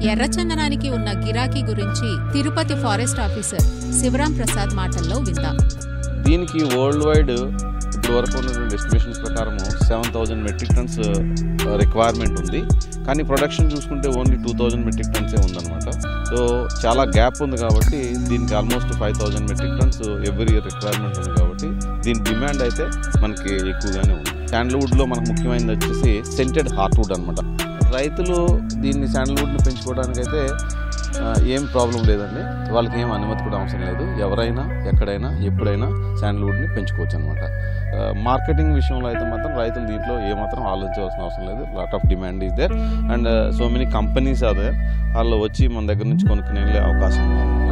ఎర్రచందనానికి ఉన్న గిరాకీ గురించి తిరుపతి ఫారెస్ట్ ఆఫీసర్ శివరాం ప్రసాద్ మాటల్లో విందాం దీనికి వరల్డ్ వైడ్ ఇప్పుడు వరకు ఉన్నటువంటి ఎస్టిమేషన్స్ ప్రకారం seven thousand metric tons requirement ఉంది కానీ ప్రొడక్షన్ చూసుకుంటే ఓన్లీ టూ థౌజండ్ మెట్రిక్ టన్సే ఉందన్నమాట సో చాలా గ్యాప్ ఉంది కాబట్టి దీనికి almost five thousand metric tons every year requirement ఉంది కాబట్టి దీని డిమాండ్ అయితే మనకి ఎక్కువగానే ఉంది శాండల్వుడ్లో మనకు ముఖ్యమైనది వచ్చేసి సెంటెడ్ హార్ట్వుడ్ అనమాట రైతులు దీన్ని శాండల్వుడ్ని పెంచుకోవడానికి అయితే ఆ, ఏం ప్రాబ్లం లేదండి వాళ్ళకి ఏం అనుమతి కూడా అవసరం లేదు ఎవరైనా ఎక్కడైనా ఎప్పుడైనా శాండల్వుడ్ని పెంచుకోవచ్చు అనమాట మార్కెటింగ్ విషయంలో అయితే మాత్రం రైతులు దీంట్లో ఏమాత్రం ఆలోచించవలసిన అవసరం లేదు lot of demand is there and so many companies అదే వాళ్ళు వచ్చి మన దగ్గర నుంచి కొనుక్కునే అవకాశం ఉంది